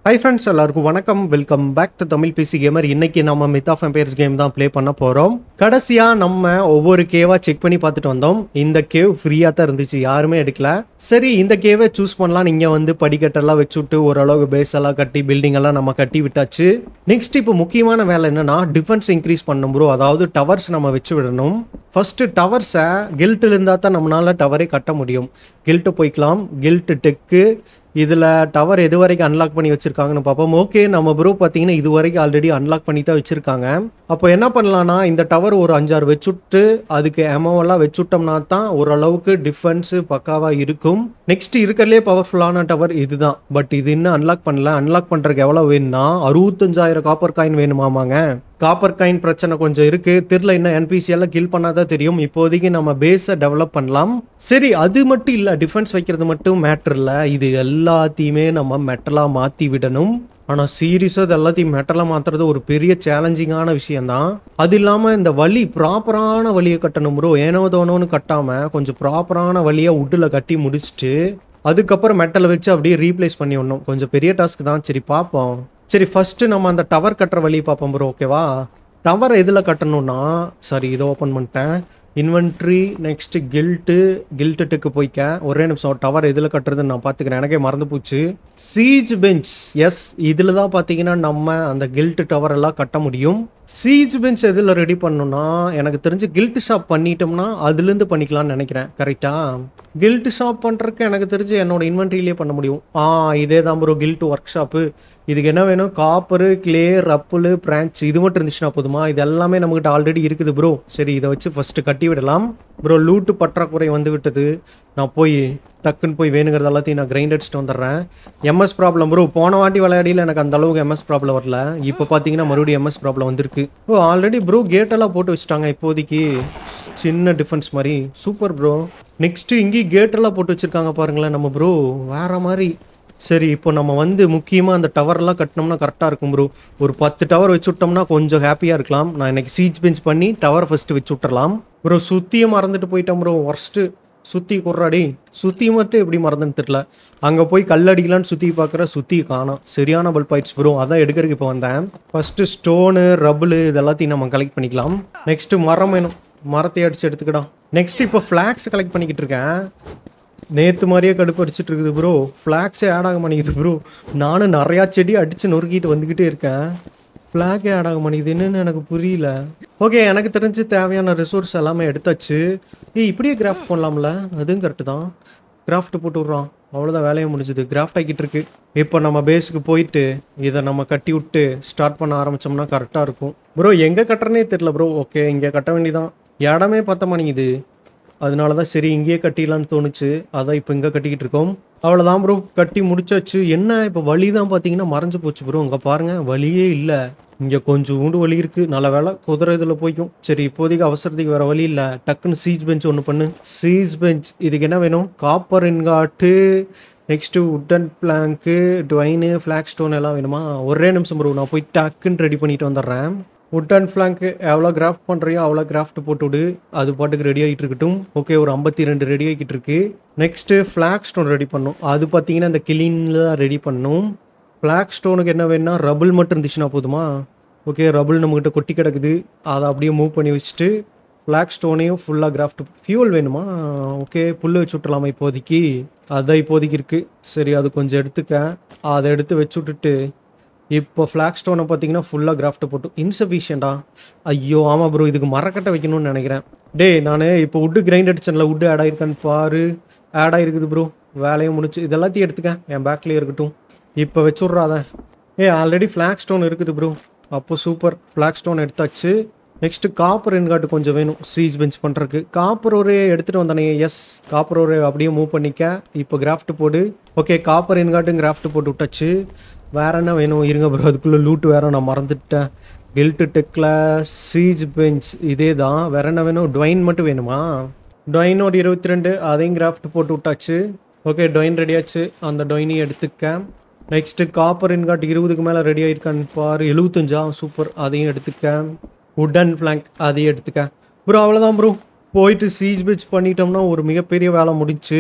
high friends எல்லாருக்கும் வணக்கம் welcome back to Tamil PC gamer இன்னைக்கு நம்ம மித் ஆஃப் எம்பையர்ஸ் கேம் தான் ப்ளே பண்ண போகிறோம் கடைசியாக நம்ம ஒவ்வொரு கேவாக செக் பண்ணி பார்த்துட்டு வந்தோம் இந்த கேவ் ஃப்ரீயாக தான் இருந்துச்சு யாருமே எடுக்கல சரி இந்த கேவை சூஸ் பண்ணலாம் நீங்கள் வந்து படிக்கட்டெல்லாம் வச்சு விட்டு ஓரளவுக்கு பேஸ் எல்லாம் கட்டி பில்டிங் எல்லாம் நம்ம கட்டி விட்டாச்சு நெக்ஸ்ட் இப்போ முக்கியமான வேலை என்னன்னா டிஃபென்ஸ் இன்க்ரீஸ் பண்ணணும் ப்ரோ அதாவது டவர்ஸ் நம்ம வச்சு விடணும் ஃபர்ஸ்ட் டவர்ஸை கில்ட்டில் இருந்தால் தான் நம்மளால டவரே கட்ட முடியும் கில்ட்டு போய்க்கலாம் கில்ட்டு டெக்கு இதில் டவர் எது வரைக்கும் அன்லாக் பண்ணி வச்சுருக்காங்கன்னு பார்ப்போம் ஓகே நம்ம ப்ரோ பார்த்தீங்கன்னா இது வரைக்கும் ஆல்ரெடி அன்லாக் பண்ணி தான் வச்சுருக்காங்க அப்போ என்ன பண்ணலான்னா இந்த டவர் ஒரு அஞ்சாறு வச்சுட்டு அதுக்கு எமோவெல்லாம் வச்சுட்டோம்னா தான் ஓரளவுக்கு டிஃபென்ஸு பக்காவாக இருக்கும் நெக்ஸ்ட் இருக்கிறதுலே பவர்ஃபுல்லான டவர் இதுதான் பட் இது இன்னும் அன்லாக் பண்ணல அன்லாக் பண்ணுறதுக்கு எவ்வளோ வேணும்னா அறுபத்தஞ்சாயிரம் காப்பர் காயின் வேணுமாமாங்க காப்பர் காயின் பிரச்சனை கொஞ்சம் இருக்கு தெரில இன்னும் NPC எல்லாம் கில் பண்ணாதான் தெரியும் இப்போதைக்கு நம்ம பேஸை டெவலப் பண்ணலாம் சரி அது மட்டும் இல்லை டிஃபென்ஸ் வைக்கிறது மட்டும் மேட்ரு இல்லை இது எல்லாத்தையுமே நம்ம மெட்டலாக மாற்றி விடணும் ஆனால் சீரியஸாக இது எல்லாத்தையும் மெட்டலாக மாற்றுறது ஒரு பெரிய சேலஞ்சிங்கான விஷயம்தான் அது இல்லாமல் இந்த வழி ப்ராப்பரான வழியை கட்டணும் ப்ரோ ஏனோ தோனோன்னு கட்டாமல் கொஞ்சம் ப்ராப்பரான வழியை உட்டில் கட்டி முடிச்சுட்டு அதுக்கப்புறம் மெட்டலை வச்சு அப்படியே ரீப்ளேஸ் பண்ணி விடணும் கொஞ்சம் பெரிய டாஸ்க் தான் சரி பார்ப்போம் சரி ஃபஸ்ட்டு நம்ம அந்த டவர் கட்டுற வழி பார்ப்போம் ப்ரோ ஓகேவா டவர் எதில் கட்டணும்னா சாரி இதை ஓப்பன் பண்ணிட்டேன் இன்வென்ட்ரி நெக்ஸ்ட் கில்ட்டு கில்ட்டுக்கு போய்க்க ஒரே நிமிஷம் டவர் எதில் கட்டுறதுன்னு நான் பார்த்துக்கிறேன் எனக்கே மறந்து போச்சு சீஜ் பெஞ்ச் எஸ் இதில் தான் பார்த்தீங்கன்னா நம்ம அந்த கில்ட்டு டவர் எல்லாம் கட்ட முடியும் சீஜ் பெஞ்ச் எதில் ரெடி பண்ணணும்னா எனக்கு தெரிஞ்சு கில்ட் ஷாப் பண்ணிட்டோம்னா அதுலேருந்து பண்ணிக்கலாம்னு நினைக்கிறேன் கரெக்டா கில்ட் ஷாப் பண்ணுறதுக்கு எனக்கு தெரிஞ்சு என்னோட இன்வென்ட்ரியிலே பண்ண முடியும் ஆ இதே தான் ப்ரோ கில்ட் ஒர்க் ஷாப்பு இதுக்கு என்ன வேணும் காப்பரு கிளே ரப்புலு பிரான்ச் இது மட்டும் இருந்துச்சுன்னா போதுமா இது எல்லாமே நம்மகிட்ட ஆல்ரெடி இருக்குது ப்ரோ சரி இதை வச்சு ஃபஸ்ட்டு கட்டி விடலாம் ப்ரோ லூட்டு பற்றாக்குறை வந்து விட்டது நான் போய் டக்குன்னு போய் வேணுங்கிறது எல்லாத்தையும் நான் கிரைண்ட் அடிச்சுட்டு வந்துடுறேன் எம்எஸ் ப்ராப்ளம் ப்ரோ போன வாட்டி விளையாடியில் எனக்கு அந்த அளவுக்கு எம்எஸ் ப்ராப்ளம் வரல இப்போ பார்த்தீங்கன்னா மறுபடியும் எம்எஸ் ப்ராப்ளம் வந்திருக்கு ஓ ஆல்ரெடி ப்ரோ கேட்டெல்லாம் போட்டு வச்சுட்டாங்க இப்போதைக்கு சின்ன டிஃபென்ஸ் மாதிரி சூப்பர் ப்ரோ நெக்ஸ்ட்டு இங்கேயும் கேட்டெல்லாம் போட்டு வச்சுருக்காங்க பாருங்களேன் நம்ம ப்ரோ வேற மாதிரி சரி இப்போ நம்ம வந்து முக்கியமாக அந்த டவர்லாம் கட்டினோம்னா கரெக்டாக இருக்கும் ப்ரோ ஒரு பத்து டவர் வச்சு விட்டோம்னா கொஞ்சம் ஹாப்பியாக இருக்கலாம் நான் இன்னைக்கு சீச் பெஞ்ச் பண்ணி டவர் ஃபஸ்ட்டு வச்சு விட்டுறலாம் ப்ரோ சுற்றியும் மறந்துட்டு போயிட்டேன் ப்ரோ ஒர்ஸ்ட்டு சுற்றி குர்றாடி சுற்றி மட்டும் எப்படி மறந்துன்னு தெரியல அங்கே போய் கல்லடிக்கலான்னு சுற்றி பார்க்குற சுற்றி காணோம் சரியான பல்ப் ஆயிடுச்சு ப்ரோ அதான் எடுக்கிறதுக்கு இப்போ வந்தேன் ஃபஸ்ட்டு ஸ்டோனு ரபுளு இது எல்லாத்தையும் நம்ம கலெக்ட் பண்ணிக்கலாம் நெக்ஸ்ட்டு மரம் வேணும் மரத்தை அடித்து எடுத்துக்கிடா நெக்ஸ்ட் இப்போ ஃப்ளாக்ஸ் கலெக்ட் பண்ணிக்கிட்டு இருக்கேன் நேற்று மாதிரியே கடுப்பு அடிச்சிட்டு இருக்குது ப்ரோ ஃப்ளாக்ஸே ஆட் ஆக மாட்டேங்குது ப்ரோ நானும் நிறையா செடி அடித்து நொறுக்கிட்டு வந்துக்கிட்டே இருக்கேன் ஃப்ளாகே ஆட் ஆக மாட்டேங்குது என்னன்னு எனக்கு புரியல ஓகே எனக்கு தெரிஞ்சு தேவையான ரிசோர்ஸ் எல்லாமே எடுத்தாச்சு ஏய் இப்படியே கிராஃப்ட் பண்ணலாம்ல அதுவும் கரெக்டு தான் கிராஃப்ட் போட்டு விட்றோம் அவ்வளோதான் வேலையை முடிஞ்சுது கிராஃப்ட் ஆகிட்டு இருக்கு இப்போ நம்ம பேஸுக்கு போயிட்டு இதை நம்ம கட்டி விட்டு ஸ்டார்ட் பண்ண ஆரம்பிச்சோம்னா கரெக்டாக இருக்கும் ப்ரோ எங்கே கட்டுறனே தெரில ப்ரோ ஓகே இங்கே கட்ட வேண்டியதான் இடமே பத்த மாட்டேங்குது அதனால தான் சரி இங்கேயே கட்டிடலான்னு தோணுச்சு அதான் இப்போ இங்கே கட்டிக்கிட்டு இருக்கோம் அவ்வளோதான் ப்ரோ கட்டி முடிச்சாச்சு என்ன இப்போ வழி தான் பார்த்தீங்கன்னா மறைஞ்சு போச்சு ப்ரோ இங்கே பாருங்கள் வழியே இல்லை இங்கே கொஞ்சம் ஊண்டு வழி இருக்குது நல்ல வேலை குதிரை இதில் போய்க்கும் சரி இப்போதைக்கு அவசரத்துக்கு வேறு வழி இல்லை டக்குன்னு சீஜ் பெஞ்ச் ஒன்று பண்ணு சீஜ் பெஞ்ச் இதுக்கு என்ன வேணும் copper ingot next wooden plank டுவைனு ஃப்ளாக் ஸ்டோன் எல்லாம் வேணுமா ஒரே நிமிஷம் ப்ரோ நான் போய் டக்குன்னு ரெடி பண்ணிட்டு வந்துடுறேன் உட் அண்ட் ஃப்ளாங்க்கு எவ்வளோ கிராஃப்ட் பண்ணுறியோ அவ்வளோ கிராஃப்ட் போட்டு விடு அது பாட்டுக்கு ரெடி ஆகிட்டு இருக்கட்டும் ஓகே ஒரு ஐம்பத்தி ரெண்டு ரெடி ஆகிட்டு இருக்கு நெக்ஸ்ட்டு ஃப்ளாக் ஸ்டோன் ரெடி பண்ணும் அது பார்த்தீங்கன்னா இந்த கிளீனில் தான் ரெடி பண்ணும் ஃப்ளாக் ஸ்டோனுக்கு என்ன வேணும்னா ரபுள் மட்டும் இருந்துச்சுன்னா போதுமா ஓகே ரபுள் நம்மக்கிட்ட கொட்டி கிடக்குது அதை அப்படியே மூவ் பண்ணி வச்சுட்டு ஃப்ளாக் ஸ்டோனையும் ஃபுல்லாக கிராஃப்ட் ஃபியூல் வேணுமா ஓகே புல் வச்சு விட்றலாமா இப்போதைக்கு அதான் இப்போதைக்கு இருக்குது சரி அது கொஞ்சம் எடுத்துக்க அதை எடுத்து வச்சு விட்டுட்டு இப்போ ஃப்ளாக் ஸ்டோனை பார்த்தீங்கன்னா ஃபுல்லாக கிராஃப்ட் போட்டு இன்சஃபிஷியண்டா ஐயோ ஆமாம் ப்ரோ இதுக்கு மரக்கட்டை வைக்கணும்னு நினைக்கிறேன் டேய் நான் இப்போ உட்டு கிரைண்ட் அடிச்சேன்ல உட்டு ஆட் ஆயிருக்கான்னு பாரு ஆட் ஆயிருக்குது ப்ரோ வேலையும் முடிச்சு இது எல்லாத்தையும் எடுத்துக்க என் பேக்லேயே இருக்கட்டும் இப்போ வச்சு விட்றாதேன் ஏ ஆல்ரெடி ஃப்ளாக் ஸ்டோன் இருக்குது ப்ரோ அப்போ சூப்பர் ஃப்ளாக் ஸ்டோன் எடுத்தாச்சு நெக்ஸ்ட்டு காப்பர் இன்காட்டு கொஞ்சம் வேணும் சீஸ் பெஞ்ச் பண்ணுறதுக்கு காப்பர் ஒரே எடுத்துகிட்டு வந்தானே எஸ் காப்பர் ஒரே அப்படியே மூவ் பண்ணிக்க இப்போ கிராஃப்ட் போடு ஓகே காப்பர் இன்காட்டும் கிராஃப்ட் போட்டு விட்டாச்சு வேற என்ன வேணும் இருங்க ப்ரோ அதுக்குள்ளே லூட் வேற நான் மறந்துட்டேன் கில்ட்டு டெக்கில் சீஜ் பெஞ்ச் இதே தான் வேற என்ன வேணும் டொயின் மட்டும் வேணுமா டொயின் ஒரு இருபத்தி ரெண்டு அதையும் கிராஃப்ட் போட்டு விட்டாச்சு ஓகே டொயின் ரெடியாச்சு அந்த டொயினையும் எடுத்துக்க நெக்ஸ்ட்டு காப்பர் இன்காட் இருபதுக்கு மேலே ரெடி ஆயிருக்கான்னு பாரு எழுபத்தஞ்சா சூப்பர் அதையும் எடுத்துக்க உடன் ஃப்ளாங்க் அதையும் எடுத்துக்க ப்ரோ அவ்வளோதான் ப்ரோ போயிட்டு சீஜ் பெச் பண்ணிட்டோம்னா ஒரு மிகப்பெரிய வேலை முடிஞ்சு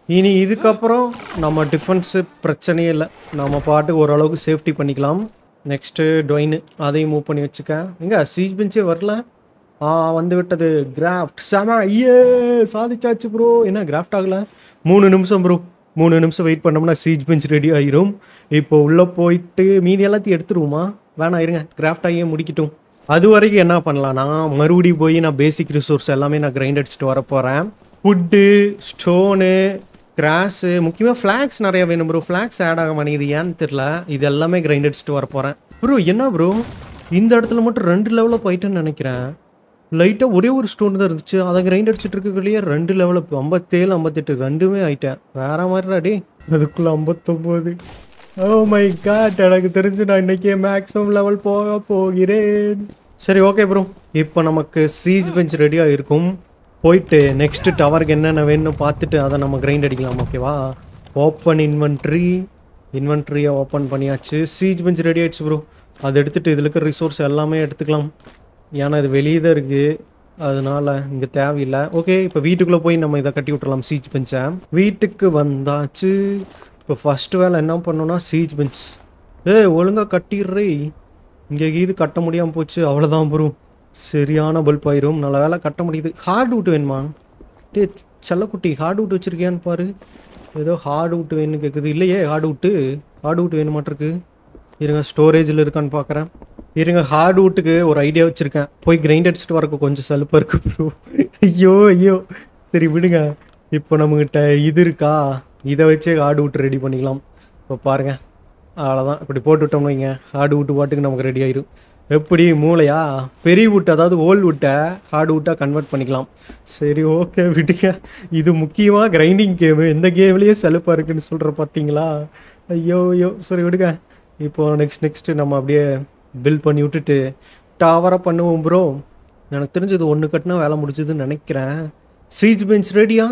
இனி இதுக்கப்புறம் நம்ம டிஃபென்ஸு பிரச்சனையே இல்லை நம்ம பாட்டுக்கு ஓரளவுக்கு சேஃப்டி பண்ணிக்கலாம் நெக்ஸ்ட்டு டொயின் அதையும் மூவ் பண்ணி வச்சுக்க எங்க சீஜ் பெஞ்சே வரல ஆ வந்து விட்டது கிராஃப்ட் செம ஐயே சாதிச்சாச்சு ப்ரோ என்ன கிராஃப்ட் ஆகல மூணு நிமிஷம் ப்ரோ மூணு நிமிஷம் வெயிட் பண்ணோம்னா சீஜ் பெஞ்ச் ரெடி ஆயிரும் இப்போ உள்ளே போயிட்டு மீதி எல்லாத்தையும் எடுத்துருவோமா வேணாம் இருங்க கிராஃப்ட் ஆகியே முடிக்கட்டும் அது வரைக்கும் என்ன பண்ணலாம்னா மறுபடியும் போய் நான் பேசிக் ரிசோர்ஸ் எல்லாமே நான் கிரைண்ட் அடிச்சுட்டு வர போகிறேன் ஃபுட்டு ஸ்டோனு கிராஸு முக்கியமாக ஃப்ளாக்ஸ் நிறையா வேணும் ப்ரோ ஃப்ளாக்ஸ் ஆட் ஆக மாட்டேங்குது ஏன்னு தெரில இது எல்லாமே கிரைண்ட் அடிச்சுட்டு வர போகிறேன் ப்ரோ என்ன ப்ரோ இந்த இடத்துல மட்டும் ரெண்டு லெவலில் போயிட்டேன்னு நினைக்கிறேன் லைட்டாக ஒரே ஒரு ஸ்டோன் தான் இருந்துச்சு அதை கிரைண்ட் அடிச்சிட்டு இருக்கக்குள்ளேயே ரெண்டு லெவலில் ஐம்பத்தேழு ஐம்பத்தெட்டு ரெண்டுமே ஆயிட்டேன் வேற மாதிரிடா டே அதுக்குள்ளே ஐம்பத்தொம்போது ஓ மை காட் எனக்கு தெரிஞ்சு நான் இன்னைக்கே மேக்ஸிமம் லெவல் போக போகிறேன் சரி ஓகே ப்ரோ இப்போ நமக்கு சீஜ் பெஞ்ச் ரெடியாக இருக்கும் போயிட்டு நெக்ஸ்ட் டவருக்கு என்னென்ன வேணும்னு பார்த்துட்டு அதை நம்ம கிரைண்ட் அடிக்கலாம் ஓகேவா ஓப்பன் இன்வென்ட்ரி இன்வென்ட்ரியை ஓப்பன் பண்ணியாச்சு சீஜ் பெஞ்ச் ரெடி ஆயிடுச்சு ப்ரோ அதை எடுத்துட்டு இதில் இருக்கிற ரிசோர்ஸ் எல்லாமே எடுத்துக்கலாம் ஏன்னா இது வெளியே தான் இருக்குது அதனால இங்கே தேவையில்லை ஓகே இப்போ வீட்டுக்குள்ளே போய் நம்ம இதை கட்டி விட்டுறலாம் சீஜ் பெஞ்சை வீட்டுக்கு வந்தாச்சு இப்போ ஃபஸ்ட்டு வேலை என்ன பண்ணோம்னா சீஜ் பெஞ்ச் ஏய் ஒழுங்காக கட்டிடுறே இங்கே இது கட்ட முடியாமல் போச்சு அவ்வளோதான் ப்ரோ சரியான பல்ப் ஆயிரும் நல்ல வேலை கட்ட முடியுது ஹார்ட் வுட் வேணுமா டே செல்லக்குட்டி ஹார்ட் வுட் வச்சுருக்கியான்னு பாரு ஏதோ ஹார்ட் வுட் வேணும்னு கேட்குது இல்லையே ஹார்ட் வுட்டு ஹார்ட் வுட் வேணுமாட்டிருக்கு இருங்க ஸ்டோரேஜில் இருக்கான்னு பார்க்குறேன் இருங்க ஹார்ட் வுட்டுக்கு ஒரு ஐடியா வச்சுருக்கேன் போய் கிரைண்ட் அடிச்சுட்டு வரக்கு கொஞ்சம் சலுப்பாக இருக்கு ப்ரோ ஐயோ ஐயோ சரி விடுங்க இப்போ நம்மக்கிட்ட இது இருக்கா இதை வச்சே ஹார்ட் வுட் ரெடி பண்ணிக்கலாம் இப்போ பாருங்கள் அவ்வளோதான் இப்படி போட்டு விட்டோம்னு வைங்க ஹார்ட் வுட்டு பாட்டுக்கு நமக்கு ரெடி ஆயிரும் எப்படி மூளையா பெரிய வுட் அதாவது ஓல்டு வுட்டை ஹார்ட் வுட்டாக கன்வெர்ட் பண்ணிக்கலாம் சரி ஓகே விடுங்க இது முக்கியமாக கிரைண்டிங் கேமு எந்த கேம்லேயே செலுப்பாக இருக்குன்னு சொல்கிற பார்த்தீங்களா ஐயோ ஐயோ சரி விடுங்க இப்போ நெக்ஸ்ட் நெக்ஸ்ட்டு நம்ம அப்படியே பில் பண்ணி விட்டுட்டு டவராக பண்ணுவோம் ப்ரோ எனக்கு தெரிஞ்சது ஒன்று கட்டினா வேலை முடிஞ்சதுன்னு நினைக்கிறேன் சீஜ் பெஞ்ச் ரெடியா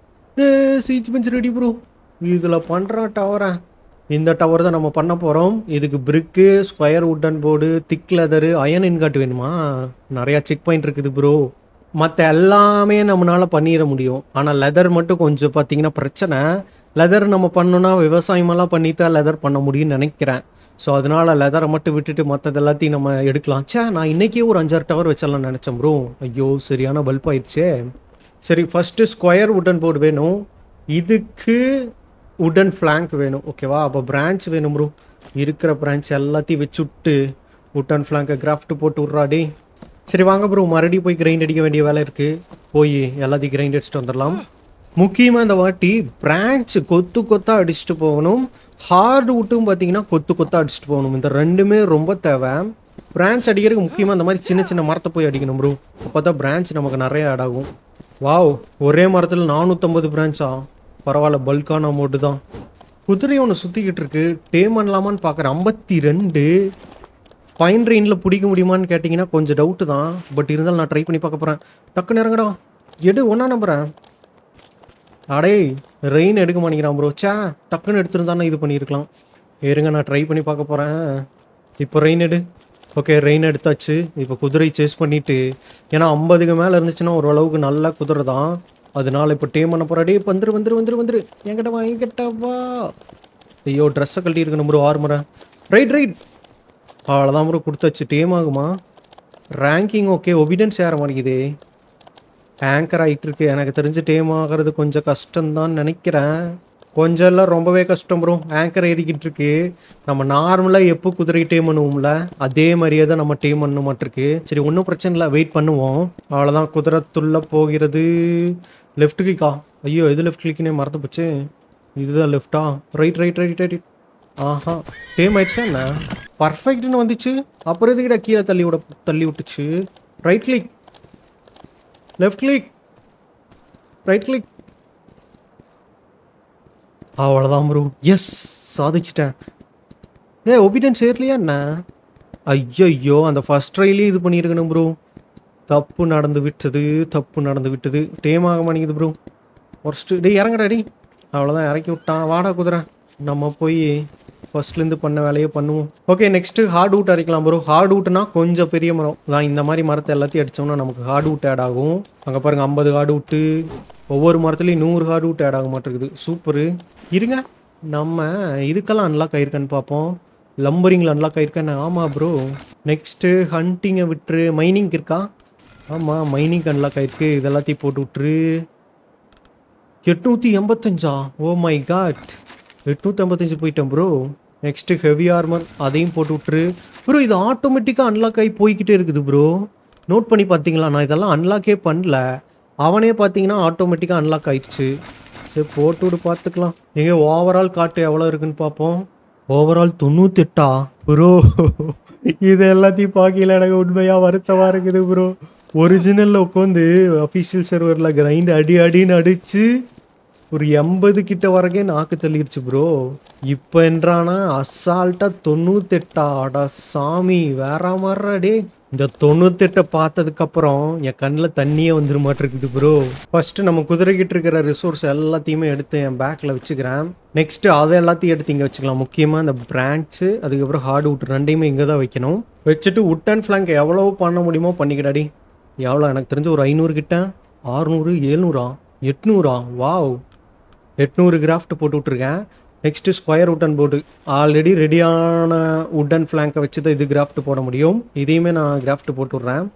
ஏ சீஜ் பெஞ்ச் ரெடி ப்ரோ இதில் பண்ணுறான் டவரை இந்த டவர் தான் நம்ம பண்ண போகிறோம் இதுக்கு brick square wooden board thick leather iron ingot வேணுமா நிறையா செக் பாயிண்ட் இருக்குது ப்ரோ மற்ற எல்லாமே நம்மளால் பண்ணிட முடியும் ஆனால் லெதர் மட்டும் கொஞ்சம் பார்த்தீங்கன்னா பிரச்சனை லெதர் நம்ம பண்ணோன்னா விவசாயமெல்லாம் பண்ணி தான் லெதர் பண்ண முடியும்னு நினைக்கிறேன் ஸோ அதனால லெதரை மட்டும் விட்டுட்டு மற்றது எல்லாத்தையும் நம்ம எடுக்கலாம் ச்சே நான் இன்றைக்கே ஒரு அஞ்சாறு டவர் வச்சிடலாம்னு நினச்சேன் ப்ரோ ஐயோ சரியான பல்ப் ஆயிடுச்சே சரி ஃபஸ்ட்டு ஸ்கொயர் உட்டன் போர்டு வேணும் இதுக்கு உடன் ஃப்ளாங்க் வேணும் ஓகேவா அப்போ பிரான்ச் வேணும் ப்ரோ இருக்கிற பிரான்ச் எல்லாத்தையும் வச்சு விட்டு உட்டன் ஃப்ளாங்கை கிராஃப்ட் போட்டு விட்றாடி சரி வாங்க ப்ரோ மறுபடியும் போய் கிரைண்ட் அடிக்க வேண்டிய வேலை இருக்குது போய் எல்லாத்தையும் கிரைண்ட் அடிச்சுட்டு வந்துடலாம் முக்கியமாக இந்த வாட்டி பிரான்ச் கொத்து கொத்தாக அடிச்சுட்டு போகணும் ஹார்டு விட்டும் பார்த்தீங்கன்னா கொத்து கொத்தாக அடிச்சுட்டு போகணும் இந்த ரெண்டுமே ரொம்ப தேவை பிரான்ச் அடிக்கிறதுக்கு முக்கியமாக இந்த மாதிரி சின்ன சின்ன மரத்தை போய் அடிக்கணும் ப்ரோ அப்போ தான் பிரான்ச் நமக்கு நிறைய ஆட் ஆகும் வாவ் ஒரே மரத்தில் நானூற்றம்பது பிரான்ச்சா பரவாயில்ல பல்கான அமௌண்ட்டு தான் குதிரை ஒன்று சுற்றிக்கிட்டு இருக்கு டேம் பண்ணலாமான்னு பார்க்குறேன் ஐம்பத்தி ரெண்டு ஃபைன் ரெயினில் பிடிக்க முடியுமான்னு கேட்டிங்கன்னா கொஞ்சம் டவுட்டு தான் பட் இருந்தாலும் நான் ட்ரை பண்ணி பார்க்க போகிறேன் டக்குன்னு இறங்கடா எடு ஒன்றா நம்புகிறேன் அடே ரெயின் எடுக்க மாட்டேங்கிறான் ப்ரோ சே டக்குன்னு எடுத்துருந்தானே இது பண்ணியிருக்கலாம் இருங்க நான் ட்ரை பண்ணி பார்க்க போகிறேன் இப்போ ரெயின் எடு ஓகே ரெயின் எடுத்தாச்சு இப்போ குதிரை சேஸ் பண்ணிட்டு ஏன்னா ஐம்பதுக்கு மேலே இருந்துச்சுன்னா ஓரளவுக்கு நல்ல குதிரை தான் அதனால இப்போ டேம் பண்ண போகிறா டே வந்துரு வந்துரு வந்துரு வந்துரு என்கிட்ட வா என்கிட்ட வா ஐயோ ட்ரெஸ்ஸை கழட்டி இருக்கணும் ப்ரோ ஆறு முறை ரைட் ரைட் அவ்வளோதான் ப்ரோ கொடுத்தாச்சு டேம் ஆகுமா ரேங்கிங் ஓகே ஒபிடன்ஸ் ஏற மாட்டேங்குதே ஆங்கர் ஆகிட்டு இருக்கு எனக்கு தெரிஞ்சு டேம் ஆகிறது கொஞ்சம் கஷ்டம்தான் நினைக்கிறேன் கொஞ்சம் எல்லாம் ரொம்பவே கஷ்டம் ப்ரோ ஆங்கர் ஏறிக்கிட்டு இருக்கு நம்ம நார்மலாக எப்போ குதிரை டேம் பண்ணுவோம்ல அதே மாதிரியே தான் நம்ம டேம் பண்ண மாட்டிருக்கு சரி ஒன்றும் பிரச்சனை இல்லை வெயிட் பண்ணுவோம் அவ்வளோதான் குதிரை துள்ள போகிறது லெஃப்ட் கிளிக்கா ஐயோ எது லெஃப்ட் கிளிக்குனே மறந்து போச்சு இதுதான் லெஃப்டா ரைட் ரைட் ரைட் ரைட் ஆஹா டேம் ஆயிடுச்சா என்ன பர்ஃபெக்ட்னு வந்துச்சு அப்புறம் எதுக்கிட்ட கீழே தள்ளி விட தள்ளி விட்டுச்சு right click left click right click அவ்வளோதான் ப்ரோ எஸ் சாதிச்சிட்டேன் ஏ ஒபிடன்ஸ் ஏர்லையா என்ன ஐயோ அந்த ஃபர்ஸ்ட் ட்ரைலேயே இது பண்ணியிருக்கணும் ப்ரோ தப்பு நடந்து விட்டது தப்பு நடந்து விட்டது டேம் ஆக மாட்டேங்குது ப்ரோ ஃபர்ஸ்ட்டு டேய் இறங்கடா டி அவ்வளோதான் இறக்கி விட்டான் வாடா குதிரை நம்ம போய் ஃபர்ஸ்ட்லேருந்து பண்ண வேலையை பண்ணுவோம் ஓகே நெக்ஸ்ட்டு ஹார்ட் வுட் அரைக்கலாம் ப்ரோ ஹார்ட் வுட்னா கொஞ்சம் பெரிய மரம் தான் இந்த மாதிரி மரத்தை எல்லாத்தையும் அடித்தோம்னா நமக்கு ஹார்ட் வுட் ஆட் ஆகும் அங்கே பாருங்கள் ஐம்பது ஹார்ட் வுட்டு ஒவ்வொரு மரத்துலையும் நூறு ஹார்ட் விட்டு ஆட் ஆக மாட்டேங்குது சூப்பரு இருங்க நம்ம இதுக்கெல்லாம் அன்லாக் ஆயிருக்கான்னு பார்ப்போம் லம்பரிங்கில் அன்லாக் ஆயிருக்கான்னு ஆமாம் ப்ரோ நெக்ஸ்ட்டு ஹண்டிங்கை விட்டுரு மைனிங் இருக்கா ஆமாம் மைனிங் அன்லாக் ஆயிருக்கு இது எல்லாத்தையும் போட்டு விட்டுரு எட்நூற்றி எண்பத்தஞ்சா ஓ மை காட் எட்நூற்றி ஐம்பத்தஞ்சு போயிட்டேன் ப்ரோ நெக்ஸ்ட்டு ஹெவி ஆர்மர் அதையும் போட்டு விட்டுரு ப்ரோ இது ஆட்டோமேட்டிக்காக அன்லாக் ஆகி போய்கிட்டே இருக்குது ப்ரோ நோட் பண்ணி பார்த்தீங்களா நான் இதெல்லாம் அன்லாக்கே பண்ணல அவனே பார்த்தீங்கன்னா ஆட்டோமேட்டிக்காக அன்லாக் ஆயிடுச்சு சரி போட்டு விடு பார்த்துக்கலாம் எங்கே ஓவரால் காட்டு எவ்வளோ இருக்குன்னு பார்ப்போம் ஓவரால் தொண்ணூத்தெட்டா ப்ரோ இது எல்லாத்தையும் பார்க்கல எனக்கு உண்மையாக வருத்தமாக இருக்குது ப்ரோ ஒரிஜினலில் உட்காந்து அஃபிஷியல் சர்வரில் கிரைண்ட் அடி அடின்னு அடித்து ஒரு எண்பது கிட்ட வரைக்கும் நாக்கு தள்ளிடுச்சு ப்ரோ இப்போ என்றானா அசால்ட்டாக தொண்ணூத்தெட்டா அடா சாமி வேற மாதிரி டே இந்த தொண்ணூத்தெட்டை பார்த்ததுக்கப்புறம் என் கண்ணில் தண்ணியே வந்துரு மாட்டிருக்குது ப்ரோ ஃபஸ்ட்டு நம்ம குதிரைக்கிட்டு இருக்கிற ரிசோர்ஸ் எல்லாத்தையுமே எடுத்து என் பேக்கில் வச்சுக்கிறேன் நெக்ஸ்ட்டு அதை எல்லாத்தையும் எடுத்து இங்கே வச்சுக்கலாம் முக்கியமாக இந்த பிரான்ச்சு அதுக்கப்புறம் ஹார்ட் வுட் ரெண்டையுமே இங்கே தான் வைக்கணும் வச்சுட்டு உட் அண்ட் ஃப்ளாங்க் எவ்வளோ பண்ண முடியுமோ பண்ணிக்கிடாடி எவ்வளோ எனக்கு தெரிஞ்சு ஒரு ஐநூறு கிட்ட ஆறுநூறு ஏழ்நூறா எட்நூறா வாவ் எட்நூறு கிராஃப்ட் போட்டு விட்ருக்கேன் next square wooden board already ரெடியான உட்டன் ஃப்ளாங்கை வச்சு தான் இது கிராஃப்ட் போட முடியும் இதையுமே நான் கிராஃப்ட் போட்டு விட்றேன்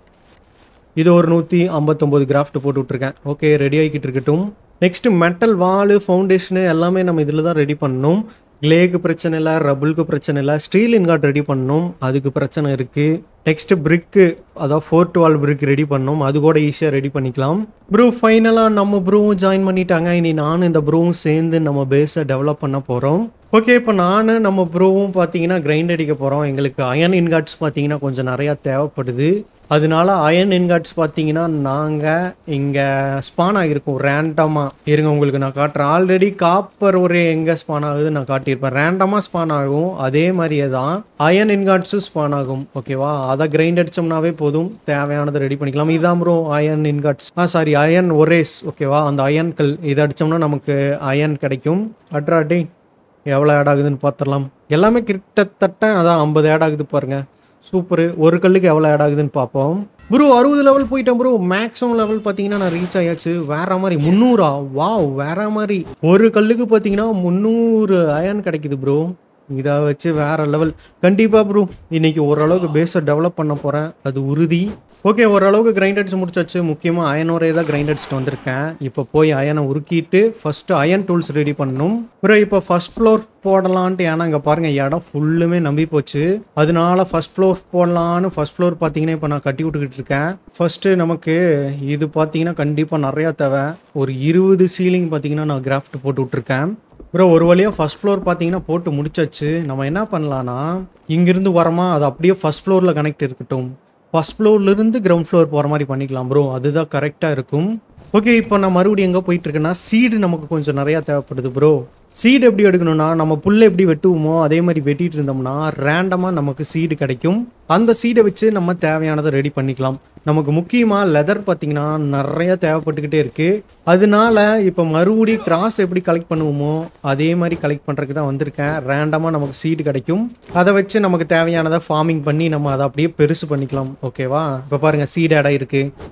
இது ஒரு நூற்றி ஐம்பத்தொம்போது கிராஃப்ட் போட்டு விட்ருக்கேன் ஓகே ரெடி ஆகிக்கிட்டு இருக்கட்டும் நெக்ஸ்ட்டு மெட்டல் வாலு ஃபவுண்டேஷனு எல்லாமே நம்ம இதில் தான் ரெடி பண்ணணும் கிளேக்கு பிரச்சனை இல்லை ரபுளுக்கு பிரச்சனை இல்லை ஸ்டீல் இன்காட் ரெடி பண்ணணும் அதுக்கு பிரச்சனை இருக்குது நெக்ஸ்ட் பிரிக்கு அதாவது ஃபோர் டுவெல் பிரிக் ரெடி பண்ணணும் அது கூட ஈஸியாக ரெடி பண்ணிக்கலாம் ப்ரூ ஃபைனலாக நம்ம ப்ரூவும் ஜாயின் பண்ணிட்டாங்க இனி நானும் இந்த ப்ரூவும் சேர்ந்து நம்ம பேஸை டெவலப் பண்ண போகிறோம் ஓகே இப்போ நான் நம்ம ப்ரூவும் பார்த்தீங்கன்னா கிரைண்ட் அடிக்க போகிறோம் எங்களுக்கு அயன் இன்காட்ஸ் பார்த்தீங்கன்னா கொஞ்சம் நிறையா தேவைப்படுது அதனால அயன் இன்காட்ஸ் பார்த்தீங்கன்னா நாங்கள் இங்கே ஸ்பான் ஆகிருக்கோம் ரேண்டமாக இருங்க உங்களுக்கு நான் காட்டுறேன் ஆல்ரெடி காப்பர் ஒரு எங்கே ஸ்பான் ஆகுது நான் காட்டியிருப்பேன் ரேண்டமாக ஸ்பான் ஆகும் அதே மாதிரியே தான் அயன் இன்காட்ஸும் ஸ்பான் ஆகும் ஓகேவா அதை கிரைண்ட் அடிச்சோம்னாவே போதும் தேவையானதை ரெடி பண்ணிக்கலாம் இதான் bro iron ingots ah sorry iron ores ஓகேவா அந்த அயன் கல் இதை அடித்தோம்னா நமக்கு அயன் கிடைக்கும் அட்ராட்டி எவ்வளோ ஆட் ஆகுதுன்னு பார்த்துடலாம் எல்லாமே கிட்டத்தட்ட அதான் ஐம்பது ஆட் ஆகுது பாருங்க சூப்பரு ஒரு கல்லுக்கு எவ்வளோ ஆட் ஆகுதுன்னு பார்ப்போம் ப்ரோ அறுபது லெவல் போயிட்டேன் ப்ரோ மேக்ஸிமம் லெவல் பார்த்தீங்கன்னா நான் ரீச் ஆயாச்சு வேற மாதிரி முந்நூறா வாவ் வேற மாதிரி ஒரு கல்லுக்கு பார்த்தீங்கன்னா முந்நூறு அயன் கிடைக்குது ப்ரோ இதை வச்சு வேற லெவல் கண்டிப்பாக ப்ரோ இன்னைக்கு ஓரளவுக்கு பேஸை டெவலப் பண்ண போகிறேன் அது உறுதி ஓகே ஓரளவுக்கு கிரைண்ட் அடிச்சு முடிச்சாச்சு முக்கியமாக அயனோரே தான் கிரைண்ட் அடிச்சுட்டு வந்திருக்கேன் இப்போ போய் அயனை உருக்கிட்டு ஃபஸ்ட்டு அயன் டூல்ஸ் ரெடி பண்ணணும் அப்புறம் இப்போ ஃபர்ஸ்ட் ஃப்ளோர் போடலான்ட்டு ஏன்னா இங்கே பாருங்கள் இடம் ஃபுல்லுமே நம்பி போச்சு அதனால ஃபர்ஸ்ட் ஃப்ளோர் போடலான்னு ஃபர்ஸ்ட் ஃப்ளோர் பார்த்தீங்கன்னா இப்போ நான் கட்டி விட்டுக்கிட்டு இருக்கேன் ஃபர்ஸ்ட்டு நமக்கு இது பார்த்தீங்கன்னா கண்டிப்பாக நிறையா தேவை ஒரு இருபது சீலிங் பார்த்தீங்கன்னா நான் கிராஃப்ட் போட்டு விட்ருக்கேன் அப்புறம் ஒரு வழியாக ஃபர்ஸ்ட் ஃப்ளோர் பார்த்தீங்கன்னா போட்டு முடிச்சாச்சு நம்ம என்ன பண்ணலான்னா இங்கிருந்து வரமா அது அப்படியே ஃபர்ஸ்ட் ஃப்ளோரில் கனெக்ட் இருக்கட்டும் ஃபர்ஸ்ட் ஃப்ளோர்லேருந்து கிரவுண்ட் ஃப்ளோர் போகிற மாதிரி பண்ணிக்கலாம் ப்ரோ அதுதான் கரெக்டாக இருக்கும் ஓகே இப்போ நான் மறுபடியும் எங்கே போயிட்டு இருக்கேன்னா சீடு நமக்கு கொஞ்சம் நிறையா தேவைப்படுது ப்ரோ சீடு எப்படி எடுக்கணும்னா நம்ம புல்லை எப்படி வெட்டுவோமோ அதே மாதிரி வெட்டிட்டு இருந்தோம்னா ரேண்டமாக நமக்கு சீடு கிடைக்கும் அந்த சீடை வச்சு நம்ம தேவையானதை ரெடி பண்ணிக்கலாம் நமக்கு முக்கியமாக லெதர் பார்த்தீங்கன்னா நிறைய தேவைப்பட்டுக்கிட்டே இருக்குது அதனால இப்போ மறுபடியும் கிராஸ் எப்படி கலெக்ட் பண்ணுவோமோ அதே மாதிரி கலெக்ட் பண்ணுறதுக்கு தான் வந்திருக்கேன் ரேண்டமாக நமக்கு சீடு கிடைக்கும் அதை வச்சு நமக்கு தேவையானதை ஃபார்மிங் பண்ணி நம்ம அதை அப்படியே பெருசு பண்ணிக்கலாம் ஓகேவா இப்போ பாருங்கள் சீடு இடம் இருக்குது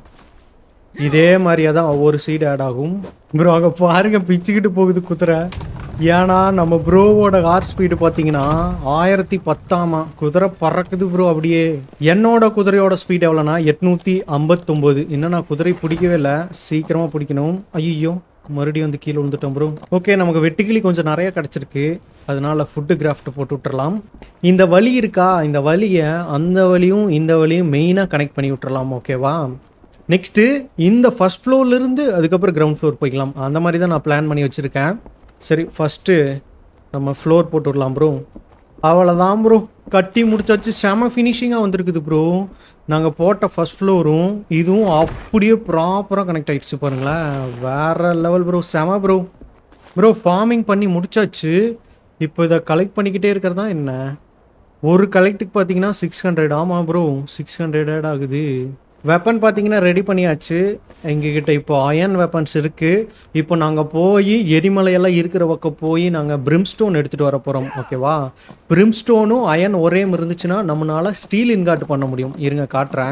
இதே மாதிரியே தான் ஒவ்வொரு சீடு ஆட் ஆகும் ப்ரோ அங்கே பாருங்க பிச்சுக்கிட்டு போகுது குதிரை ஏன்னா நம்ம ப்ரோவோட கார் ஸ்பீடு பார்த்தீங்கன்னா ஆயிரத்தி பத்தாமா குதிரை பறக்குது ப்ரோ அப்படியே என்னோட குதிரையோட ஸ்பீட் எவ்வளோனா எட்நூற்றி ஐம்பத்தொம்போது இன்னும் நான் குதிரை பிடிக்கவே இல்லை சீக்கிரமாக பிடிக்கணும் ஐயோ மறுபடியும் வந்து கீழே விழுந்துட்டோம் ப்ரோ ஓகே நமக்கு வெட்டுக்கிளி கொஞ்சம் நிறைய கிடச்சிருக்கு அதனால ஃபுட்டு கிராஃப்ட் போட்டு விட்டுறலாம் இந்த வழி இருக்கா இந்த வழியை அந்த வழியும் இந்த வழியும் மெயினாக கனெக்ட் பண்ணி விட்டுறலாம் ஓகேவா நெக்ஸ்ட்டு இந்த ஃபர்ஸ்ட் ஃப்ளோர்லேருந்து அதுக்கப்புறம் கிரவுண்ட் ஃப்ளோர் போய்க்கலாம் அந்த மாதிரி தான் நான் பிளான் பண்ணி வச்சுருக்கேன் சரி ஃபஸ்ட்டு நம்ம ஃப்ளோர் போட்டு விடலாம் ப்ரோ அவ்வளோதான் ப்ரோ கட்டி முடிச்சாச்சு செம ஃபினிஷிங்காக வந்திருக்குது ப்ரோ நாங்கள் போட்ட ஃபர்ஸ்ட் ஃப்ளோரும் இதுவும் அப்படியே ப்ராப்பராக கனெக்ட் ஆகிடுச்சு பாருங்களேன் வேற லெவல் ப்ரோ செம ப்ரோ ப்ரோ ஃபார்மிங் பண்ணி முடிச்சாச்சு இப்போ இதை கலெக்ட் பண்ணிக்கிட்டே இருக்கிறதா என்ன ஒரு கலெக்ட்டுக்கு பார்த்தீங்கன்னா சிக்ஸ் ஹண்ட்ரட் ஆமாம் ப்ரோ சிக்ஸ் ஹண்ட்ரட் ஆகுது வெப்பன் பார்த்தீங்கன்னா ரெடி பண்ணியாச்சு எங்ககிட்ட இப்போ அயன் வெப்பன்ஸ் இருக்குது இப்போ நாங்கள் போய் எரிமலையெல்லாம் இருக்கிற பக்கம் போய் நாங்கள் பிரிம்ஸ்டோன் எடுத்துகிட்டு வர போகிறோம் ஓகேவா பிரிம்ஸ்டோனும் அயன் ஒரே இருந்துச்சுன்னா நம்மளால ஸ்டீல் இன்காட் பண்ண முடியும் இருங்க காட்டுறேன்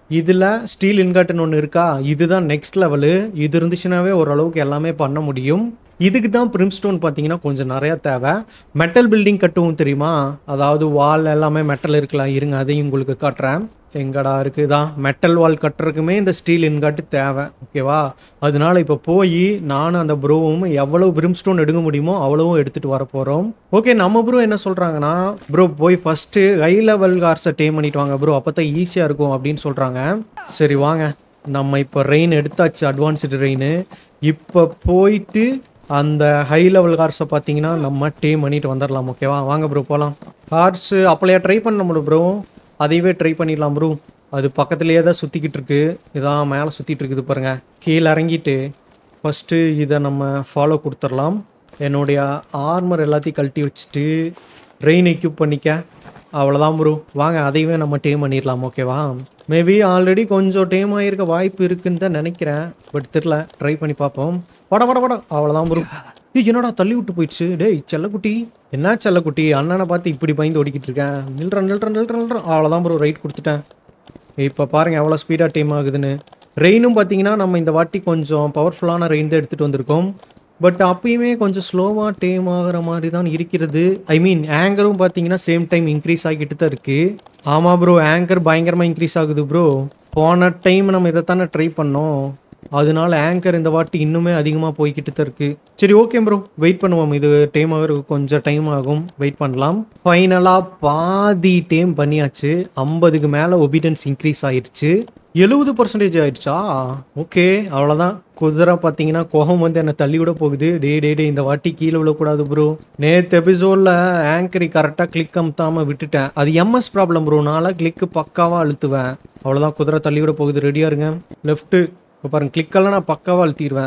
இதில் ஸ்டீல் இன்காட்டுன்னு ஒன்று இருக்கா இதுதான் நெக்ஸ்ட் லெவலு இது இருந்துச்சுனாவே ஓரளவுக்கு எல்லாமே பண்ண முடியும் இதுக்கு தான் பிரிம்ஸ்டோன் பார்த்தீங்கன்னா கொஞ்சம் நிறையா தேவை மெட்டல் பில்டிங் கட்டவும் தெரியுமா அதாவது வால் எல்லாமே மெட்டல் இருக்கலாம் இருங்க அதையும் உங்களுக்கு காட்டுறேன் எங்கடா இருக்குதா மெட்டல் வால் கட்டுறதுக்குமே இந்த ஸ்டீல் இன்காட்டு தேவை ஓகேவா அதனால இப்போ போய் நானும் அந்த ப்ரோவும் எவ்வளோ பிரிம்ஸ்டோன் எடுக்க முடியுமோ அவ்வளவும் எடுத்துகிட்டு வர போகிறோம் ஓகே நம்ம ப்ரோ என்ன சொல்கிறாங்கன்னா ப்ரோ போய் ஃபஸ்ட்டு ஹை லெவல் கார்ஸை டேம் பண்ணிட்டு வாங்க ப்ரோ அப்போ தான் ஈஸியாக இருக்கும் அப்படின்னு சொல்கிறாங்க சரி வாங்க நம்ம இப்போ ரெயின் எடுத்தாச்சு அட்வான்ஸ்டு ரெயின் இப்போ போயிட்டு அந்த ஹை லெவல் கார்ஸை பார்த்தீங்கன்னா நம்ம டேம் பண்ணிட்டு வந்துடலாம் ஓகேவா வாங்க ப்ரோ போகலாம் கார்ஸு அப்பளையா ட்ரை பண்ண முடியும் ப்ரோ அதையவே ட்ரை பண்ணிடலாம் ப்ரோ அது பக்கத்துலேயே தான் சுற்றிக்கிட்டு இருக்கு இதான் மேலே சுற்றிட்டு இருக்குது பாருங்க கீழே இறங்கிட்டு ஃபஸ்ட்டு இதை நம்ம ஃபாலோ கொடுத்துடலாம் என்னுடைய ஆர்மர் எல்லாத்தையும் கழட்டி வச்சுட்டு ரெயின் எக்யூப் பண்ணிக்க அவ்வளோதான் ப்ரோ வாங்க அதையவே நம்ம டேம் பண்ணிடலாம் ஓகேவா மேபி ஆல்ரெடி கொஞ்சம் டேம் ஆகிருக்க வாய்ப்பு இருக்குன்னு தான் நினைக்கிறேன் பட் தெரில ட்ரை பண்ணி பார்ப்போம் வட வட வட அவ்வளோதான் ப்ரோ ஏய் என்னடா தள்ளி விட்டு போயிடுச்சு டேய் செல்லக்குட்டி என்ன செல்லக்குட்டி அண்ணனை பார்த்து இப்படி பயந்து ஓடிக்கிட்டு இருக்கேன் நில்றேன் நில்றேன் நில்றேன் நில்றேன் அவ்வளோதான் ப்ரோ ரைட் கொடுத்துட்டேன் இப்போ பாருங்க எவ்வளோ ஸ்பீடாக டீம் ஆகுதுன்னு ரெயினும் பார்த்தீங்கன்னா நம்ம இந்த வாட்டி கொஞ்சம் பவர்ஃபுல்லான ரெயின் தான் எடுத்துகிட்டு வந்திருக்கோம் பட் அப்பயுமே கொஞ்சம் ஸ்லோவாக டேம் ஆகிற மாதிரி தான் இருக்கிறது ஐ மீன் ஆங்கரும் பார்த்தீங்கன்னா சேம் டைம் இன்க்ரீஸ் ஆகிட்டு தான் இருக்குது ஆமாம் ப்ரோ ஆங்கர் பயங்கரமாக இன்க்ரீஸ் ஆகுது ப்ரோ போன டைம் நம்ம இதை தானே ட்ரை பண்ணோம் அதனால ஆங்கர் இந்த வாட்டி இன்னுமே அதிகமாக போய்கிட்டு தான் இருக்கு சரி ஓகே ப்ரோ வெயிட் பண்ணுவோம் இது டைம் ஆகிறதுக்கு கொஞ்சம் டைம் ஆகும் வெயிட் பண்ணலாம் ஃபைனலாக பாதி டைம் பண்ணியாச்சு ஐம்பதுக்கு மேலே ஒபிடன்ஸ் இன்க்ரீஸ் ஆயிடுச்சு எழுபது பர்சன்டேஜ் ஆயிடுச்சா ஓகே அவ்வளோதான் குதிரை பார்த்தீங்கன்னா கோபம் வந்து என்னை தள்ளி விட போகுது டே டே டே இந்த வாட்டி கீழே விழக்கூடாது ப்ரோ நேற்று எபிசோடில் ஆங்கரி கரெக்டாக கிளிக் அமுத்தாமல் விட்டுட்டேன் அது எம்எஸ் ப்ராப்ளம் ப்ரோ நான்லாம் கிளிக்கு பக்காவாக அழுத்துவேன் அவ்வளோதான் குதிரை தள்ளி விட போகுது ரெடியாக இருங்க லெஃப்ட்டு இப்போ பாருங்க கிளிக்கெல்லாம் நான் பக்காவாக அழுத்திடுவேன்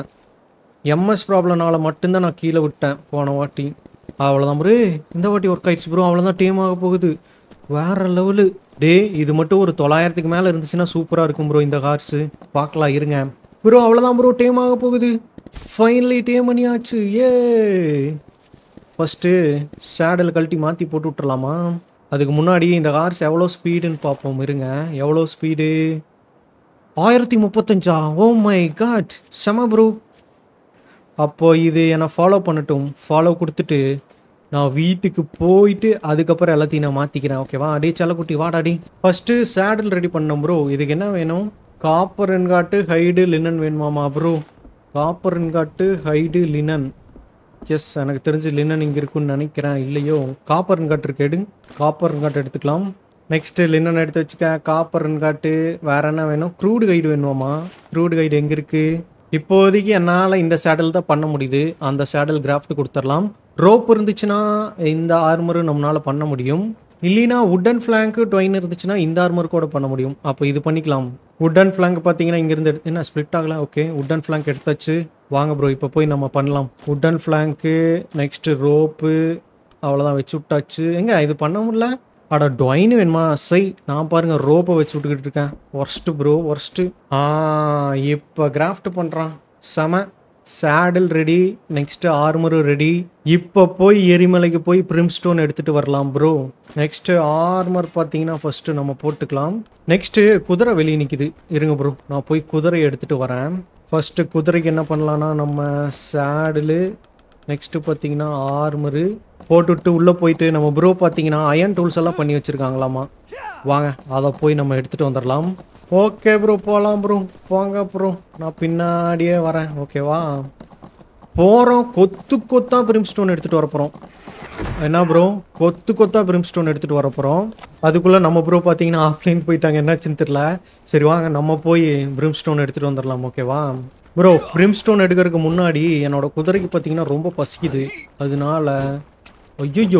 எம்எஸ் ப்ராப்ளம்னால மட்டும்தான் நான் கீழே விட்டேன் போன வாட்டி அவ்வளோதான் ப்ரோ இந்த வாட்டி ஒர்க் ஆயிடுச்சு ப்ரோ அவ்வளோதான் டீம் ஆக போகுது வேற லெவலு டே இது மட்டும் ஒரு தொள்ளாயிரத்துக்கு மேலே இருந்துச்சுன்னா சூப்பராக இருக்கும் ப்ரோ இந்த கார்ஸு பார்க்கலாம் இருங்க ப்ரோ அவ்வளோதான் ப்ரோ டீம் ஆக போகுது ஃபைனலி டீம் பண்ணியாச்சு ஏ ஃபஸ்ட்டு சேடல் கழட்டி மாற்றி போட்டு விட்டுறலாமா அதுக்கு முன்னாடி இந்த கார்ஸ் எவ்வளோ ஸ்பீடுன்னு பார்ப்போம் இருங்க எவ்வளோ ஸ்பீடு ஆயிரத்தி முப்பத்தஞ்சா ஓ மை காட் செம ப்ரோ அப்போ இது என்னை ஃபாலோ பண்ணட்டும் ஃபாலோ கொடுத்துட்டு நான் வீட்டுக்கு போயிட்டு அதுக்கப்புறம் எல்லாத்தையும் நான் மாற்றிக்கிறேன் ஓகேவா அடே செல்லக்குட்டி வாடாடி ஃபஸ்ட்டு சேடல் ரெடி பண்ணோம் ப்ரோ இதுக்கு என்ன வேணும் காப்பர் என்காட்டு ஹைடு லினன் வேணுமாமா bro copper ingot hide linen yes எனக்கு தெரிஞ்சு லினன் இங்கே இருக்குன்னு நினைக்கிறேன் இல்லையோ காப்பர் என்காட்டு இருக்கு எடு காப்பர் என்காட்டு எடுத்துக்கலாம் நெக்ஸ்ட்டு லினன் எடுத்து வச்சுக்க காப்பர் என்காட்டு வேற என்ன வேணும் க்ரூடு கைடு வேணுமாமா க்ரூடு கைடு எங்கே இருக்குது இப்போதைக்கு என்னால் இந்த சேடல் தான் பண்ண முடியுது அந்த சேடல் கிராஃப்ட் கொடுத்துடலாம் ரோப் இருந்துச்சுன்னா இந்த ஆர்மரும் நம்மளால் பண்ண முடியும் இல்லைனா உட்டன் ஃப்ளாங்க்கு டொயின் இருந்துச்சுன்னா இந்த ஆர்மர் கூட பண்ண முடியும் அப்போ இது பண்ணிக்கலாம் உட்டன் ஃப்ளாங்க் பார்த்தீங்கன்னா இங்கேருந்து எடுத்து என்ன ஸ்ப்ளிட் ஆகலாம் ஓகே உட்டன் ஃப்ளாங்க் எடுத்தாச்சு வாங்க ப்ரோ இப்போ போய் நம்ம பண்ணலாம் உட்டன் ஃப்ளாங்க்கு நெக்ஸ்ட்டு ரோப்பு அவ்வளோதான் வச்சு விட்டாச்சு எங்க இது பண்ண முடியல அட டொயின் வேணுமா சை நான் பாருங்க ரோப்பை வச்சு விட்டுக்கிட்டு இருக்கேன் ஒர்ஸ்ட்டு ப்ரோ ஒர்ஸ்ட்டு ஆ இப்போ கிராஃப்ட் பண்ணுறான் செம சேடல் ரெடி நெக்ஸ்ட்டு ஆர்மரும் ரெடி இப்போ போய் எரிமலைக்கு போய் பிரிம்ஸ்டோன் எடுத்துகிட்டு வரலாம் ப்ரோ நெக்ஸ்ட்டு ஆர்மர் பார்த்தீங்கன்னா ஃபஸ்ட்டு நம்ம போட்டுக்கலாம் நெக்ஸ்ட்டு குதிரை வெளியே நிற்கிது இருங்க ப்ரோ நான் போய் குதிரையை எடுத்துகிட்டு வரேன் ஃபஸ்ட்டு குதிரைக்கு என்ன பண்ணலான்னா நம்ம சேடலு நெக்ஸ்ட்டு பார்த்தீங்கன்னா ஆர்மரு போட்டுவிட்டு உள்ளே போயிட்டு நம்ம ப்ரோ பார்த்தீங்கன்னா அயன் டூல்ஸ் எல்லாம் பண்ணி வச்சுருக்காங்களாமா வாங்க அதை போய் நம்ம எடுத்துகிட்டு வந்துடலாம் ஓகே ப்ரோ போகலாம் ப்ரோ போங்க ப்ரோ நான் பின்னாடியே வரேன் ஓகேவா போகிறோம் கொத்து கொத்தா பிரிம்ஸ்டோன் எடுத்துகிட்டு வர போகிறோம் என்ன ப்ரோ கொத்து கொத்தா பிரிம்ஸ்டோன் எடுத்துகிட்டு வர போகிறோம் அதுக்குள்ளே நம்ம ப்ரோ பார்த்தீங்கன்னா ஆஃப்லைன் போயிட்டாங்க என்னாச்சுன்னு தெரில சரி வாங்க நம்ம போய் பிரிம்ஸ்டோன் எடுத்துகிட்டு வந்துடலாம் ஓகேவா ப்ரோ பிரிம்ஸ்டோன் எடுக்கிறதுக்கு முன்னாடி என்னோட குதிரைக்கு பார்த்தீங்கன்னா ரொம்ப பசிக்குது அதனால ஐயோ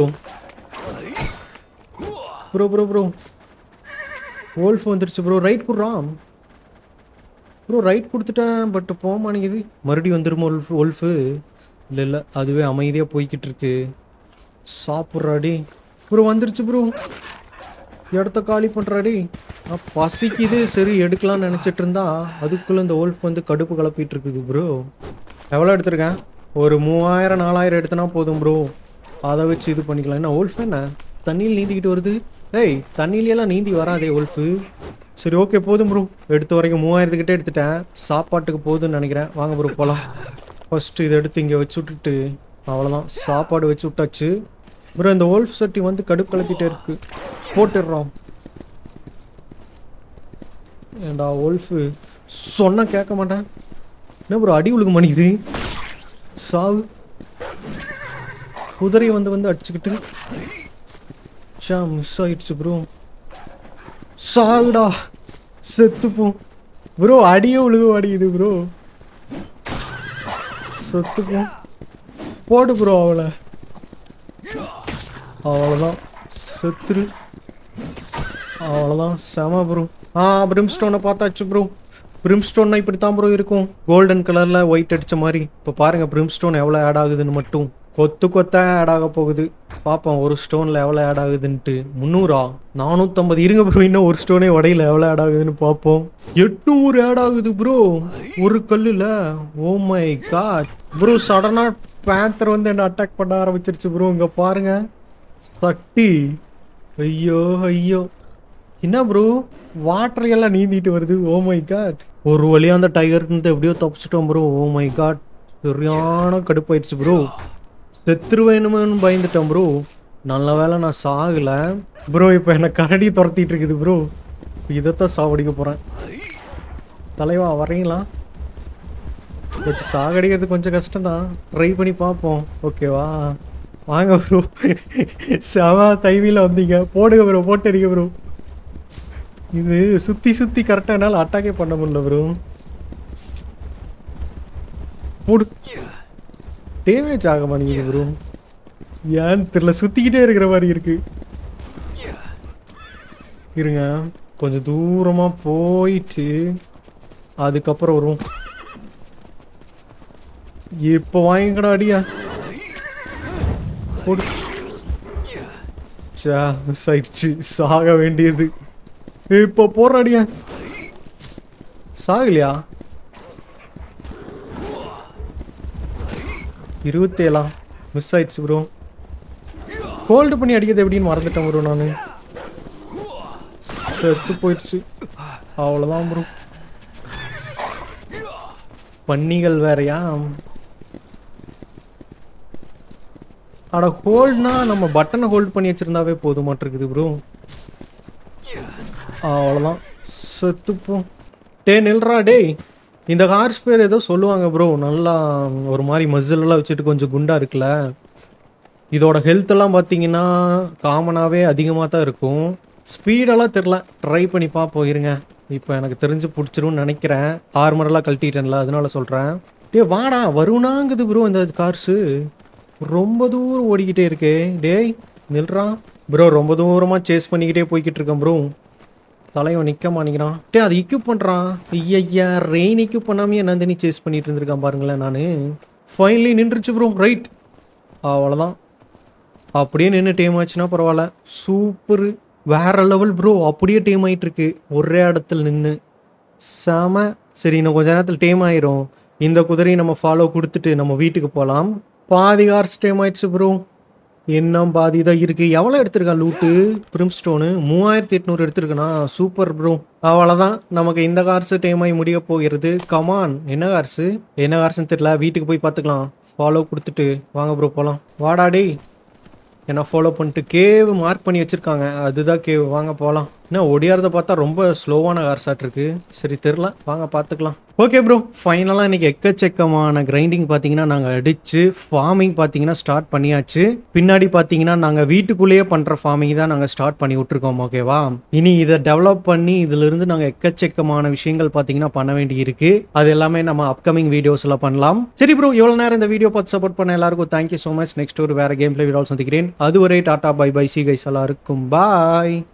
ப்ரோ ப்ரோ ப்ரோ ஓல்ஃப் வந்துருச்சு ப்ரோ ரைட் குடுறான் ப்ரோ ரைட் கொடுத்துட்டேன் பட் போக மாட்டேங்குது மறுபடியும் வந்துருமா ஒல்ஃப் ஒல்ஃபு இல்லை இல்லை அதுவே அமைதியாக போய்கிட்டு இருக்கு சாப்பிட்றாடி ப்ரோ வந்துருச்சு ப்ரோ இடத்த காலி பண்ணுறாடி நான் பசிக்குது சரி எடுக்கலாம்னு நினச்சிட்டு இருந்தா அதுக்குள்ளே இந்த ஓல்ஃப் வந்து கடுப்பு கிளப்பிட்டு இருக்குது ப்ரோ எவ்வளோ எடுத்திருக்கேன் ஒரு மூவாயிரம் நாலாயிரம் எடுத்தனா போதும் ப்ரோ அதை வச்சு இது பண்ணிக்கலாம் என்ன ஓல்ஃப் என்ன தண்ணியில் நீந்திக்கிட்டு வருது ஏய் தண்ணியிலெல்லாம் நீந்தி வராதே ஒல்ஃபு சரி ஓகே போதும் ப்ரோ எடுத்த வரைக்கும் மூவாயிரத்துக்கிட்டே எடுத்துட்டேன் சாப்பாட்டுக்கு போதும்னு நினைக்கிறேன் வாங்க ப்ரோ போகலாம் ஃபஸ்ட்டு இதை எடுத்து இங்கே வச்சு விட்டுட்டு அவ்வளோதான் சாப்பாடு வச்சு விட்டாச்சு ப்ரோ இந்த ஓல்ஃப் சட்டி வந்து கடுப்பு கலப்பிட்டே இருக்கு போட்டுடுறோம் ஏண்டா ஓல்ஃபு சொன்னா கேட்க மாட்டேன் என்ன ப்ரோ அடி உழுக மணிக்குது சாவு குதிரை வந்து வந்து அடிச்சுக்கிட்டு ச்சா மிஸ் ஆயிடுச்சு ப்ரோ சாகுடா செத்துப்போம் ப்ரோ அடியே உழுக அடிக்குது ப்ரோ செத்துப்போம் போடு ப்ரோ அவளை அவ்வளோதான் செத்துரு அவ்வளோதான் செம ப்ரோ ஆ பிரிம்ஸ்டோனை பார்த்தாச்சு ப்ரோ பிரிம்ஸ்டோன்னா இப்படி தான் ப்ரோ இருக்கும் கோல்டன் கலரில் ஒயிட் அடித்த மாதிரி இப்போ பாருங்கள் பிரிம்ஸ்டோன் எவ்வளோ ஆட் ஆகுதுன்னு மட்டும் கொத்து கொத்தா ஆட் ஆக போகுது பார்ப்போம் ஒரு ஸ்டோனில் எவ்வளோ ஆட் ஆகுதுன்ட்டு முந்நூறா நானூற்றம்பது இருங்க ப்ரோ இன்னும் ஒரு ஸ்டோனே உடையில எவ்வளோ ஆட் ஆகுதுன்னு பார்ப்போம் எட்நூறு ஆட் ஆகுது ப்ரோ ஒரு கல்லில் ஓ மை காட் ப்ரோ சடனாக பேந்தர் வந்து என்ன அட்டாக் பண்ண ஆரம்பிச்சிருச்சு ப்ரோ இங்கே பாருங்க சட்டி ஐயோ ஐயோ என்ன ப்ரோ வாட்டர் எல்லாம் நீந்திட்டு வருது ஓ மை காட் ஒரு வழியா அந்த டைகர் இருந்து எப்படியோ தப்பிச்சிட்டோம் ப்ரோ ஓ மை காட் சரியான கடுப்பாயிடுச்சு ப்ரோ செத்துருவேணுமேனு பயந்துட்டேன் ப்ரோ நல்ல வேளை நான் சாகல ப்ரோ இப்போ என்ன கரடி துரத்திட்டு இருக்குது ப்ரோ இதைத்தான் சாவடிக்க போகிறேன் தலைவா வரீங்களா பட் சாகடிக்கிறது கொஞ்சம் கஷ்டம்தான் ட்ரை பண்ணி பார்ப்போம் ஓகேவா வாங்க ப்ரோ செவ தைவியில் வந்தீங்க போடுங்க ப்ரோ போட்டு அடிக்க ப்ரோ இது சுற்றி சுற்றி கரெக்டாக என்னால் அட்டாக்கே பண்ண முடியல ப்ரோ போடு டேமேஜ் ஆக மாட்டேங்குது ப்ரோ ஏன்னு தெரியல சுற்றிக்கிட்டே இருக்கிற மாதிரி இருக்கு இருங்க கொஞ்சம் தூரமாக போயிட்டு அதுக்கப்புறம் வரும் இப்போ வாங்கிக்கடா அடியா போடு சா மிஸ் ஆயிடுச்சு சாக வேண்டியது இப்போ போடுற அடியா சாகலையா இருபத்தேழா மிஸ் ஆயிடுச்சு ப்ரோ ஹோல்டு பண்ணி அடிக்கிறது எப்படின்னு மறந்துட்டேன் ப்ரோ நான் செத்து போயிடுச்சு அவ்வளோதான் ப்ரோ பன்னிகள் வேறயா அட ஹோல்ட்னா நம்ம பட்டனை ஹோல்ட் பண்ணி வச்சிருந்தாவே போதுமாட்டிருக்குது ப்ரோ அவ்வளோதான் செத்துப்போம் டே நில்றா டேய் இந்த ஹார்ஸ் பேர் ஏதோ சொல்லுவாங்க ப்ரோ நல்லா ஒரு மாதிரி மசில் எல்லாம் வச்சுட்டு கொஞ்சம் குண்டா இருக்குல்ல இதோட ஹெல்த் எல்லாம் பார்த்தீங்கன்னா காமனாகவே அதிகமாக தான் இருக்கும் ஸ்பீடெல்லாம் தெரில ட்ரை பண்ணி பார்ப்போம் இருங்க இப்போ எனக்கு தெரிஞ்சு பிடிச்சிரும்னு நினைக்கிறேன் ஆர்மரெல்லாம் கழட்டிட்டேன்ல அதனால சொல்கிறேன் டே வாடா வருணாங்குது ப்ரோ இந்த கார்ஸு ரொம்ப தூரம் ஓடிக்கிட்டே இருக்கே டேய் நில்றா ப்ரோ ரொம்ப தூரமாக சேஸ் பண்ணிக்கிட்டே போய்கிட்டு இருக்கேன் ப்ரோ தலைவன் நிற்க மாட்டேங்கிறான் டே அது இக்யூப் பண்ணுறான் ஐயா ரெயின் இக்யூப் பண்ணாமே நந்தினி சேஸ் பண்ணிட்டு இருந்திருக்கான் பாருங்களேன் நான் ஃபைனலி நின்றுச்சு ப்ரோ ரைட் அவ்வளோதான் அப்படியே நின்று டீம் ஆச்சுன்னா பரவாயில்ல சூப்பர் வேற லெவல் ப்ரோ அப்படியே டீம் ஆயிட்டு இருக்கு ஒரே இடத்துல நின்று செம சரி இன்னும் கொஞ்ச நேரத்தில் டீம் ஆயிரும் இந்த குதிரையை நம்ம ஃபாலோ கொடுத்துட்டு நம்ம வீட்டுக்கு போகலாம் பாதி கார்ஸ் டீம் ஆயிடுச்சு ப்ரோ இன்னும் பாதி தான் இருக்கு எவ்வளோ எடுத்திருக்கான் லூட்டு பிரிம்ஸ்டோனு மூவாயிரத்தி எட்நூறு எடுத்திருக்கனா சூப்பர் ப்ரோ அவ்வளோதான் நமக்கு இந்த கார்ஸ் டைம் ஆகி முடிய போகிறது கமான் என்ன கார்ஸு என்ன கார்ஸ்னு தெரியல வீட்டுக்கு போய் பார்த்துக்கலாம் ஃபாலோ கொடுத்துட்டு வாங்க ப்ரோ போகலாம் வாடா டேய் என்ன ஃபாலோ பண்ணிட்டு கேவ் மார்க் பண்ணி வச்சிருக்காங்க அதுதான் கேவ் வாங்க போகலாம் என்ன ஒடியாரதை பார்த்தா ரொம்ப ஸ்லோவான கார்ஸாட் இருக்கு சரி தெரில வாங்க பார்த்துக்கலாம் ஓகே ப்ரோ ஃபைனலாக இன்னைக்கு எக்கச்சக்கமான கிரைண்டிங் பார்த்தீங்கன்னா நாங்கள் அடிச்சு ஃபார்மிங் பார்த்தீங்கன்னா ஸ்டார்ட் பண்ணியாச்சு பின்னாடி பார்த்தீங்கன்னா நாங்கள் வீட்டுக்குள்ளேயே பண்ணுற ஃபார்மிங் தான் நாங்கள் ஸ்டார்ட் பண்ணி விட்ருக்கோம் ஓகேவா இனி இதை டெவலப் பண்ணி இதிலிருந்து நாங்கள் எக்கச்சக்கமான விஷயங்கள் பார்த்தீங்கன்னா பண்ண வேண்டி இருக்கு அது எல்லாமே நம்ம அப்கமிங் வீடியோஸில் பண்ணலாம் சரி ப்ரோ இவ்வளோ நேரம் இந்த வீடியோ பார்த்து சப்போர்ட் பண்ண எல்லாருக்கும் தேங்க்யூ ஸோ மச் நெக்ஸ்ட் ஒரு வேறு கேம் பிளே வீடியோ சந்திக்கிறேன் அதுவரை tata bye bye see guys எல்லாருக்கும் பாய்